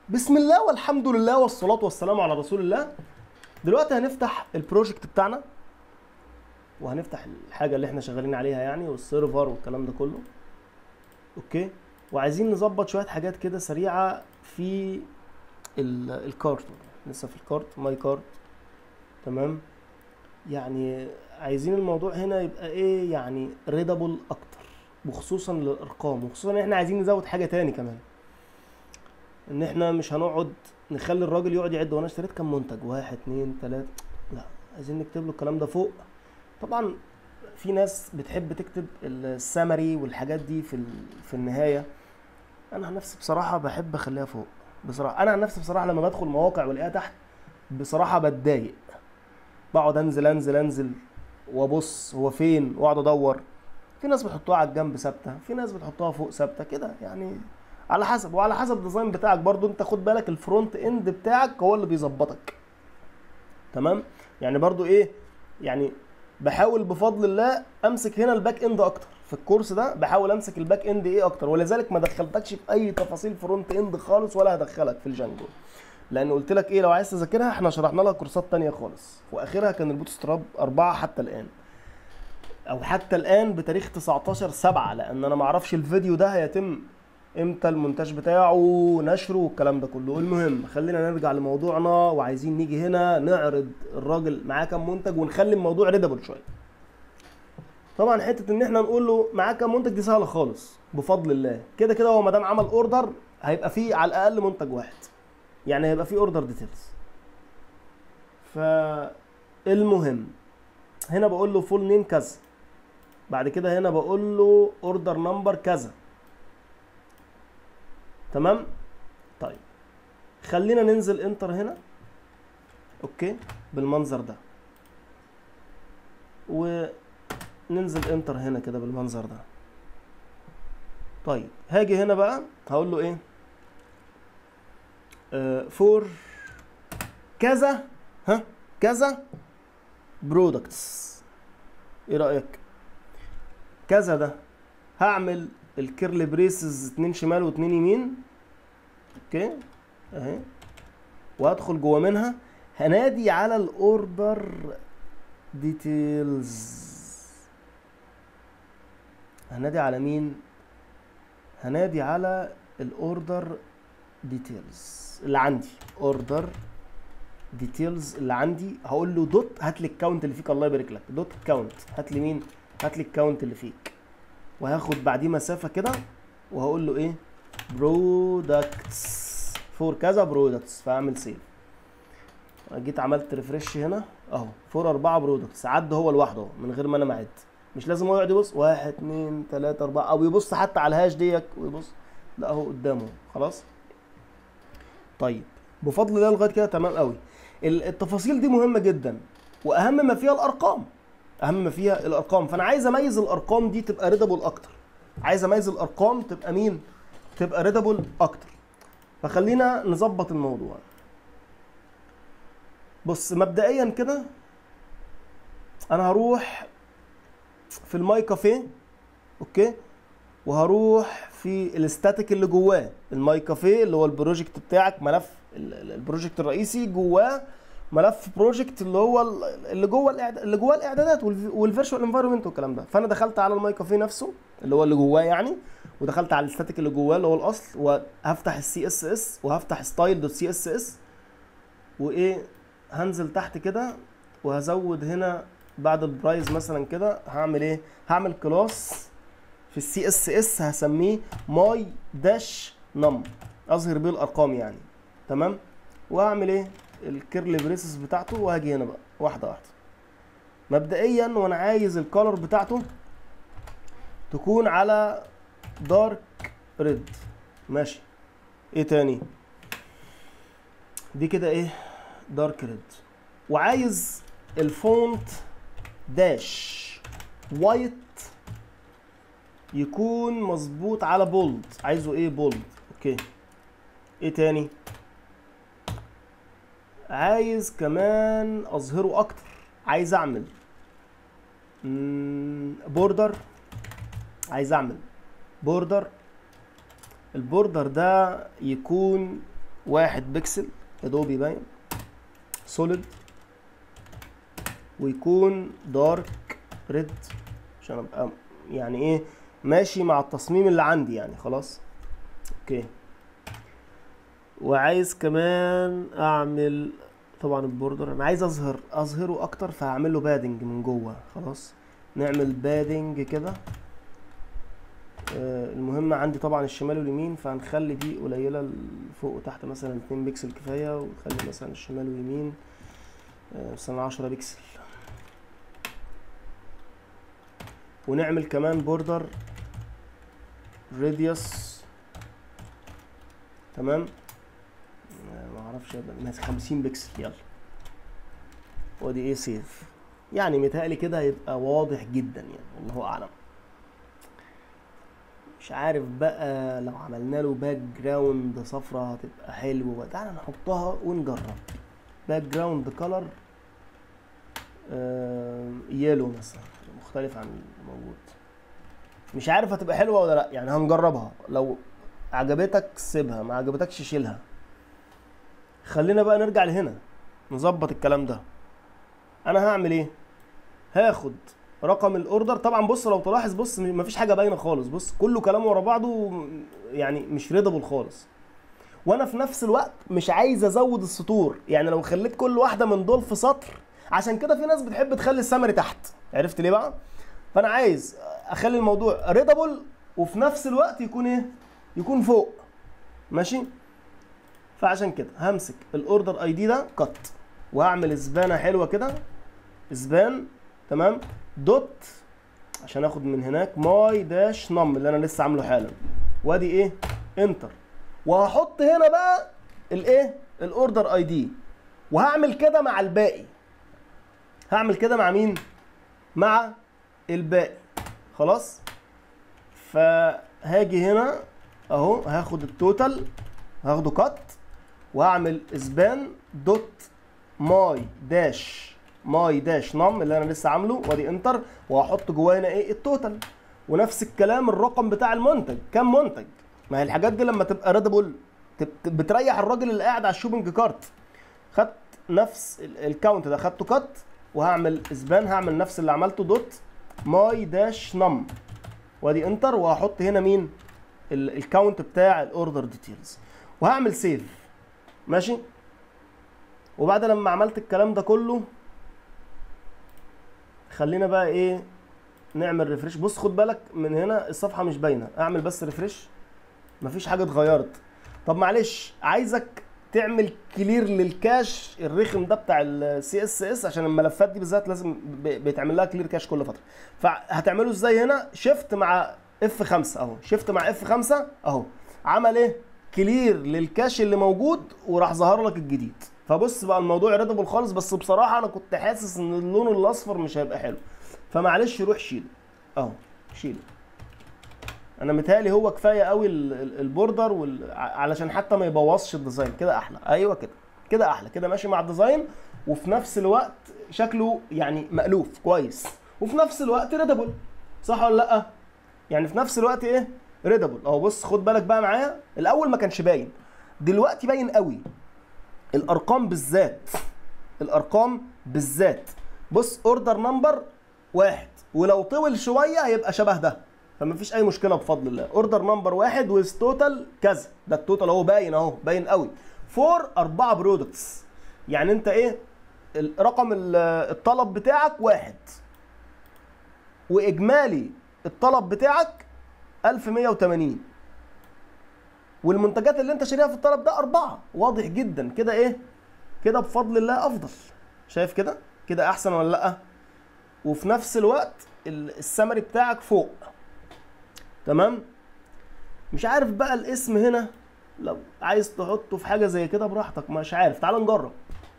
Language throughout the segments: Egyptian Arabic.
بسم الله والحمد لله والصلاة والسلام على رسول الله دلوقتي هنفتح البروجكت بتاعنا وهنفتح الحاجة اللي احنا شغالين عليها يعني والسيرفر والكلام ده كله اوكي وعايزين نظبط شوية حاجات كده سريعة في ال- الكارت لسه في الكارت ماي كارت تمام يعني عايزين الموضوع هنا يبقى ايه يعني ريدابل اكتر وخصوصا للارقام وخصوصا ان احنا عايزين نزود حاجة تاني كمان ان احنا مش هنقعد نخلي الراجل يقعد يعد وانا اشتريت كام منتج واحد اتنين تلاتة لا عايزين نكتب له الكلام ده فوق طبعا في ناس بتحب تكتب السمري والحاجات دي في ال- في النهايه انا عن نفسي بصراحه بحب اخليها فوق بصراحه انا عن نفسي بصراحه لما بدخل مواقع والاقيها تحت بصراحه بتضايق بقعد انزل انزل انزل وابص هو فين واقعد ادور في ناس بتحطوها على الجنب ثابته في ناس بتحطوها فوق ثابته كده يعني على حسب وعلى حسب الديزاين بتاعك برضو انت خد بالك الفرونت اند بتاعك هو اللي بيظبطك تمام يعني برضو ايه يعني بحاول بفضل الله امسك هنا الباك اند اكتر في الكورس ده بحاول امسك الباك اند ايه اكتر ولذلك ما دخلتكش في اي تفاصيل فرونت اند خالص ولا هدخلك في الجانجو لان قلت لك ايه لو عايز تذاكرها احنا شرحنا لها كورسات تانية خالص واخرها كان البوت ستراب أربعة حتى الان او حتى الان بتاريخ 19 7 لان انا ما اعرفش الفيديو ده هيتم امتى المونتاج بتاعه ونشره والكلام ده كله المهم خلينا نرجع لموضوعنا وعايزين نيجي هنا نعرض الراجل معاه كام منتج ونخلي الموضوع ريدابل شويه طبعا حته ان احنا نقول له معاه كام منتج دي سهله خالص بفضل الله كده كده هو ما دام عمل اوردر هيبقى فيه على الاقل منتج واحد يعني هيبقى فيه اوردر ديتيلز فالمهم هنا بقول له فول نيم كذا بعد كده هنا بقول له اوردر نمبر كذا تمام طيب خلينا ننزل انتر هنا اوكي بالمنظر ده وننزل انتر هنا كده بالمنظر ده طيب هاجي هنا بقى هقول له ايه فور كذا ها كذا برودكتس ايه رايك كذا ده هعمل الكيرل بريسز اتنين شمال واتنين يمين اوكي اهي وهدخل جوه منها هنادي على الاوردر ديتيلز هنادي على مين هنادي على الاوردر ديتيلز اللي عندي اوردر ديتيلز اللي عندي هقول له دوت هات لي الكاونت اللي فيك الله يبارك لك دوت كاونت هات لي مين هات لي الكاونت اللي فيك وهاخد بعديه مسافه كده وهقول له ايه برودكتس فور كذا برودكتس فاعمل سيف جيت عملت ريفرش هنا اهو فور اربعه برودكتس عد هو لوحده اهو من غير ما انا معد مش لازم هو يقعد يبص واحد اتنين تلاته اربعه او يبص حتى على الهاش ديت ويبص لا اهو قدامه خلاص طيب بفضل الله لغايه كده تمام قوي ال- التفاصيل دي مهمه جدا واهم ما فيها الارقام اهم ما فيها الارقام فانا عايز اميز الارقام دي تبقى ريدابل اكتر عايز اميز الارقام تبقى مين تبقى ريدابل اكتر فخلينا نظبط الموضوع بص مبدئيا كده انا هروح في الماي كافيه اوكي وهروح في الاستاتيك اللي جواه الماي كافيه اللي هو البروجكت بتاعك ملف ال- ال- البروجكت الرئيسي جواه ملف بروجكت اللي هو ال- اللي جوه الإعد- اللي جواه الاعدادات والفيرتشوال انفايرمنت والكلام ده فانا دخلت على الماي كافيه نفسه اللي هو اللي جواه يعني ودخلت على الاستاتيك اللي جواه اللي هو الاصل وهفتح السي اس اس وهفتح ستايل دوت سي اس اس وايه هنزل تحت كده وهزود هنا بعد البرايز مثلا كده هعمل ايه هعمل كلاس في السي اس اس هسميه ماي داش نم اظهر بيه الارقام يعني تمام وهعمل ايه الكيرل بريسز بتاعته وهاجي هنا بقى واحده واحده مبدئيا وانا عايز الكالر بتاعته تكون على دارك ريد ماشي ايه تاني دي كده ايه دارك ريد وعايز الفونت داش وايت يكون مظبوط على بولد عايزه ايه بولد اوكي ايه تاني عايز كمان اظهره اكتر عايز اعمل بوردر عايز اعمل بوردر البوردر ده يكون واحد بكسل يا دوب يبين سوليد ويكون دارك ريد عشان ابقى يعني ايه ماشي مع التصميم اللي عندي يعني خلاص اوكي وعايز كمان اعمل طبعا البوردر انا عايز اظهر اظهره اكتر فهعمل له بادنج من جوه خلاص نعمل بادنج كده آه، المهم عندي طبعا الشمال واليمين فهنخلي دي قليلة فوق وتحت مثلا 2 بكسل كفاية ونخلي مثلا الشمال واليمين آه، مثلا 10 بكسل ونعمل كمان بوردر راديوس تمام آه، ما اعرفش مثلا 50 بكسل يلا ودي ايه سيف يعني متهيألي كده هيبقى واضح جدا يعني الله اعلم مش عارف بقى لو عملنا له باك جراوند صفرا هتبقى حلو تعالى نحطها ونجرب باك جراوند كلر يلو مثلا مختلف عن الموجود مش عارف هتبقى حلوه ولا لا يعني هنجربها لو عجبتك سيبها ما عجبتكش شيلها خلينا بقى نرجع لهنا نظبط الكلام ده انا هعمل ايه هاخد رقم الاوردر طبعا بص لو تلاحظ بص م- مفيش حاجه باينه خالص بص كله كلام ورا بعضه م- يعني مش ريدابل خالص وانا في نفس الوقت مش عايز ازود السطور يعني لو خليت كل واحده من دول في سطر عشان كده في ناس بتحب تخلي السمري تحت عرفت ليه بقى فانا عايز اخلي الموضوع ريدابل وفي نفس الوقت يكون ايه يكون فوق ماشي فعشان كده همسك الاوردر اي دي ده كت وهعمل سبانه حلوه كده سبان تمام دوت عشان اخد من هناك ماي داش نم اللي انا لسه عامله حالا وادي ايه انتر وهحط هنا بقى الايه الاوردر اي دي وهعمل كده مع الباقي هعمل كده مع مين مع الباقي خلاص فهاجي هنا اهو هاخد التوتال هاخده كات وهعمل اسبان دوت ماي داش ماي داش نم اللي انا لسه عامله وادي انتر وهحط جواه هنا ايه التوتال ونفس الكلام الرقم بتاع المنتج كام منتج ما هي الحاجات دي لما تبقى ريدبل بتريح الراجل اللي قاعد على الشوبنج كارت خدت نفس ال- الكاونت ده خدته كات وهعمل اسبان هعمل نفس اللي عملته دوت ماي داش نم وادي انتر وهحط هنا مين ال- الكاونت بتاع الاوردر ديتيلز وهعمل سيف ماشي وبعد لما عملت الكلام ده كله خلينا بقى ايه نعمل ريفرش بص خد بالك من هنا الصفحه مش باينه اعمل بس ريفرش مفيش حاجه اتغيرت طب معلش عايزك تعمل كلير للكاش الرخم ده بتاع السي اس اس عشان الملفات دي بالذات لازم ب- بيتعمل لها كلير كاش كل فتره فهتعمله ازاي هنا شيفت مع اف 5 اهو شيفت مع اف 5 اهو عمل ايه كلير للكاش اللي موجود وراح ظهر لك الجديد فبص بقى الموضوع ريدبل خالص بس بصراحه انا كنت حاسس ان اللون الاصفر مش هيبقى حلو فمعلش روح شيله اهو شيله انا متهيألي هو كفايه قوي ال- ال- البوردر وال... ع- علشان حتى ما يبوظش الديزاين كده احلى ايوه كده كده احلى كده ماشي مع الديزاين وفي نفس الوقت شكله يعني مألوف كويس وفي نفس الوقت ريدابل صح ولا لا يعني في نفس الوقت ايه ريدابل اهو بص خد بالك بقى معايا الاول ما كانش باين دلوقتي باين قوي الارقام بالذات الارقام بالذات بص اوردر نمبر واحد ولو طول شويه هيبقى شبه ده فمفيش اي مشكله بفضل الله اوردر نمبر واحد ويز توتال كذا ده التوتال اهو باين اهو باين قوي فور اربعه برودكتس يعني انت ايه ال- رقم ال- الطلب بتاعك واحد واجمالي الطلب بتاعك 1180 والمنتجات اللي انت شاريها في الطلب ده اربعه واضح جدا كده ايه كده بفضل الله افضل شايف كده كده احسن ولا لا وفي نفس الوقت ال- السمري بتاعك فوق تمام مش عارف بقى الاسم هنا لو عايز تحطه في حاجه زي كده براحتك مش عارف تعال نجرب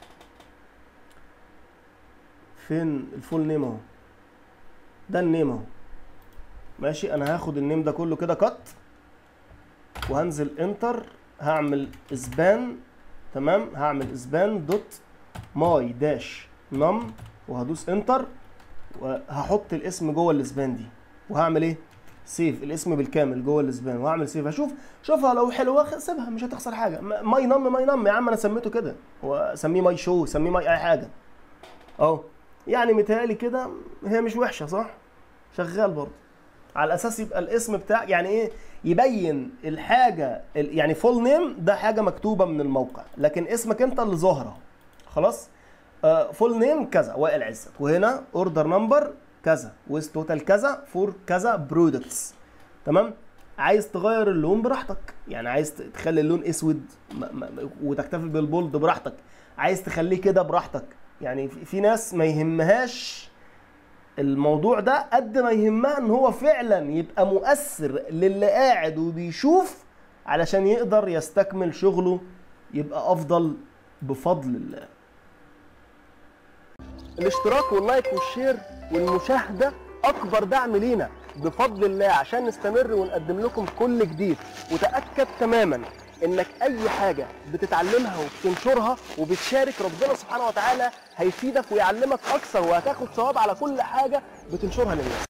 فين الفول نيم اهو ده النيم اهو ماشي انا هاخد النيم ده كله كده كات وهنزل انتر هعمل اسبان تمام هعمل اسبان دوت ماي داش نم وهدوس انتر وهحط الاسم جوه الاسبان دي وهعمل ايه سيف الاسم بالكامل جوه الاسبان واعمل سيف اشوف شوفها لو حلوه خ- سيبها مش هتخسر حاجه م- ماي نم ماي نم يا عم انا سميته كده وسميه ماي شو سميه ماي اي حاجه اهو يعني متهيألي كده هي مش وحشه صح شغال برضه على اساس يبقى الاسم بتاع يعني ايه يبين الحاجه ال- يعني فول نيم ده حاجه مكتوبه من الموقع لكن اسمك انت اللي ظاهره خلاص فول نيم كذا وائل عزت وهنا اوردر نمبر كذا ويز توتال كذا فور كذا برودكتس تمام عايز تغير اللون براحتك يعني عايز ت- تخلي اللون اسود م- م- وتكتفي بالبولد براحتك عايز تخليه كده براحتك يعني في في ناس ما يهمهاش الموضوع ده قد ما يهمها ان هو فعلا يبقى مؤثر للي قاعد وبيشوف علشان يقدر يستكمل شغله يبقى افضل بفضل الله الاشتراك واللايك والشير والمشاهدة أكبر دعم لينا بفضل الله عشان نستمر ونقدم لكم كل جديد وتأكد تماما إنك أي حاجة بتتعلمها وبتنشرها وبتشارك ربنا سبحانه وتعالى هيفيدك ويعلمك أكثر وهتاخد ثواب على كل حاجة بتنشرها للناس